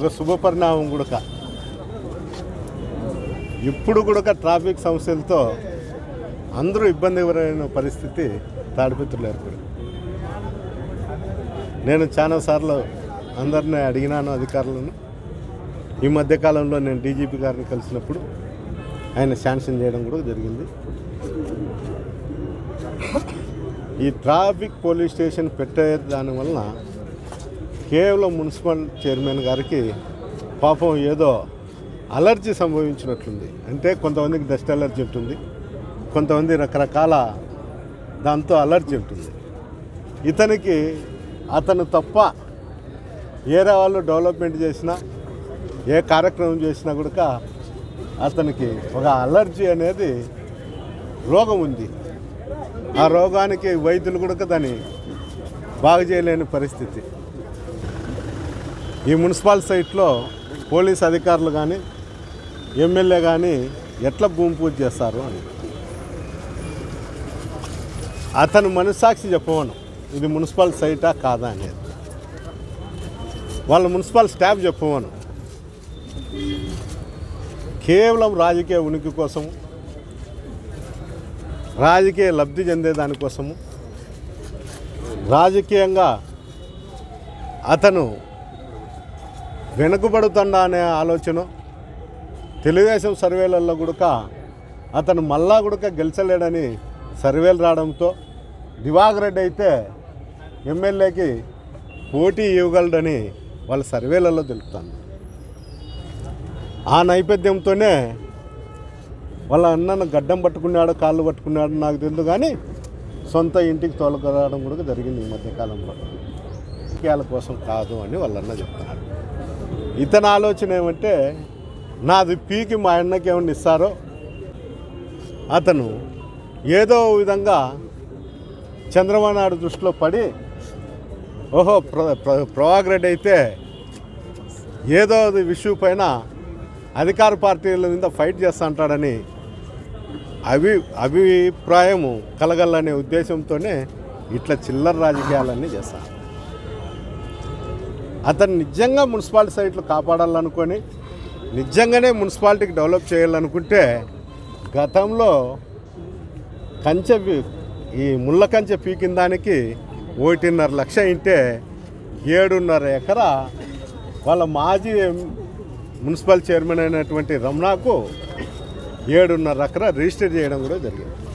ఒక శుభ పరిణామం కూడా ఇప్పుడు కూడా ట్రాఫిక్ సమస్యలతో అందరూ ఇబ్బందికరమైన పరిస్థితి తాడిపత్రులు ఏర్పడింది నేను చాలాసార్లు అందరినీ అడిగినాను అధికారులను ఈ మధ్యకాలంలో నేను డీజీపీ గారిని కలిసినప్పుడు ఆయన శాంక్షన్ చేయడం కూడా జరిగింది ఈ ట్రాఫిక్ పోలీస్ స్టేషన్ పెట్టే దానివలన కేవలం మున్సిపల్ చైర్మన్ గారికి పాపం ఏదో అలర్జీ సంభవించినట్లుంది అంటే కొంతమందికి డస్ట్ అలర్జీ ఉంటుంది కొంతమంది రకరకాల దాంతో అలర్జీ ఉంటుంది ఇతనికి అతను తప్ప ఏరే వాళ్ళు డెవలప్మెంట్ చేసినా ఏ కార్యక్రమం చేసినా కూడా అతనికి ఒక అలర్జీ అనేది రోగం ఉంది ఆ రోగానికి వైద్యులు కూడా దాన్ని బాగు చేయలేని పరిస్థితి ఈ మున్సిపల్ సైట్లో పోలీస్ అధికారులు కానీ ఎమ్మెల్యే కానీ ఎట్లా భూమి పూజ చేస్తారు అని అతను మనస్సాక్షి చెప్పవను ఇది మున్సిపల్ సైటా కాదా అనేది వాళ్ళ మున్సిపల్ స్టాఫ్ చెప్పవను కేవలం రాజకీయ ఉనికి కోసము రాజకీయ లబ్ధి చెందే దానికోసము రాజకీయంగా అతను వెనుకబడుతుండా అనే ఆలోచన తెలుగుదేశం సర్వేలలో కూడా అతను మళ్ళా కూడా గెలిచలేడని సర్వేలు రావడంతో దివాకర్ రెడ్డి అయితే ఎమ్మెల్యేకి పోటీ ఇవ్వగలడని వాళ్ళ సర్వేలలో తెలుపుతాను ఆ నైపథ్యంతోనే వాళ్ళ అన్నను గడ్డం పట్టుకున్నాడు కాళ్ళు పట్టుకున్నాడు నాకు తెలియదు కానీ సొంత ఇంటికి తోలకరావడం కూడా జరిగింది ఈ మధ్యకాలంలో రాజకీయాల కోసం కాదు అని వాళ్ళ అన్న చెప్తున్నాడు ఇతని ఆలోచన ఏమంటే నాది పీకి మా అన్నకి ఏమన్నా ఇస్తారో అతను ఏదో విధంగా చంద్రబాబు నాయుడు దృష్టిలో పడి ఓహో ప్ర ప్ర- ప్రభాకర్ రెడ్డి అయితే ఏదో విషయం పైన అధికార పార్టీల మీద ఫైట్ చేస్తా అంటాడని అభి అభిప్రాయము కలగలనే ఉద్దేశంతోనే ఇట్లా చిల్లర రాజకీయాలన్నీ చేస్తాను అతను నిజంగా మున్సిపాలిటీ సైట్లు కాపాడాలనుకొని నిజంగానే మున్సిపాలిటీకి డెవలప్ చేయాలనుకుంటే గతంలో కంచె పీ- ఈ ముళ్ళ కంచె పీకిన దానికి ఒకటిన్నర లక్ష ఇంటే ఏడున్నర ఎకరా వాళ్ళ మాజీ ఎం- మున్సిపల్ చైర్మన్ అయినటువంటి రమణాకు ఏడున్నర ఎకరా రిజిస్టర్ చేయడం కూడా జరిగింది